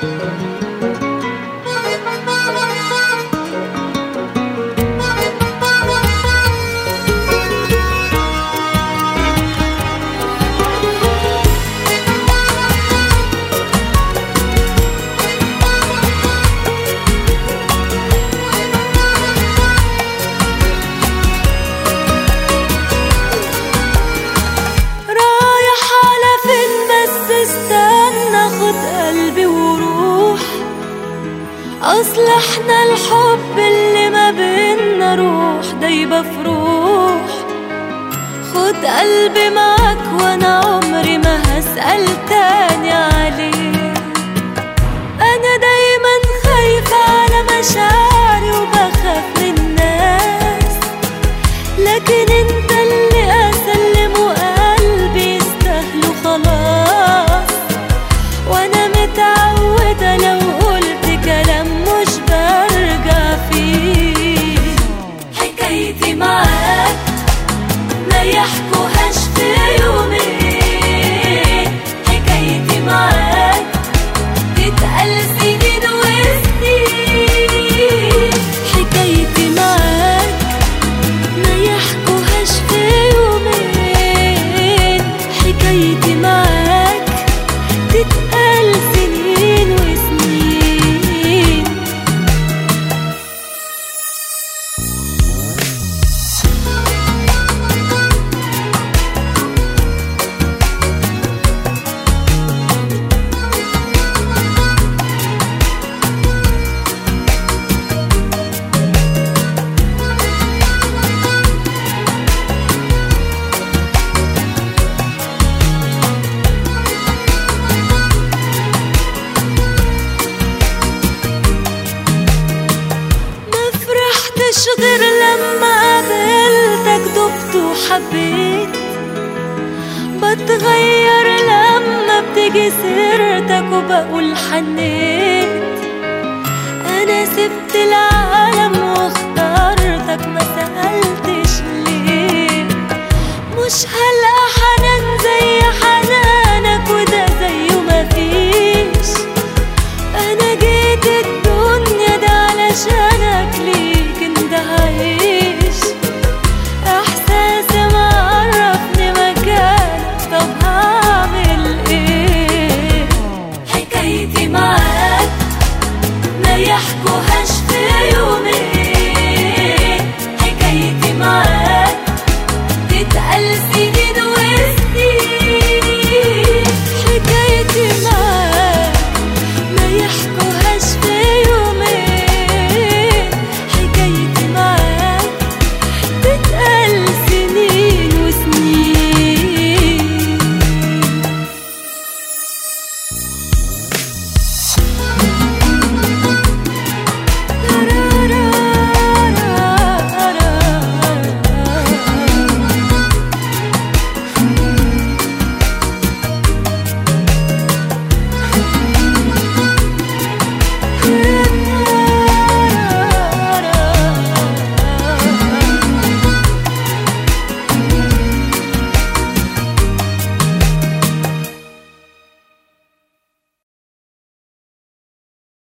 رايح على فين بس استنى خد قلبي وروح اصل احنا الحب اللي ما بينا روح دايبة في روح خد قلبي معاك وانا عمري ما هسأل تاني عليه انا دايما خايفة على مشاعري وبخاف من الناس لكن انت اللي اسلمه قلبي يستاهله خلاص وانا متعودة لو قلت كلام مش برجع فيه حكايتي معاك ما يحكوهاش في يومين حكايتي معاك تتقال سنين وسنين حكايتي معاك ما يحكوهاش في يومين حكايتي معاك تتقال سنين وسنين ما فرحتش غير لما قابلتك دبت وحبيت بتغير لما بتيجي سيرتك وبقول حنيت انا سبت العالم واخترتك ما سألتش ليه مش هلقى حد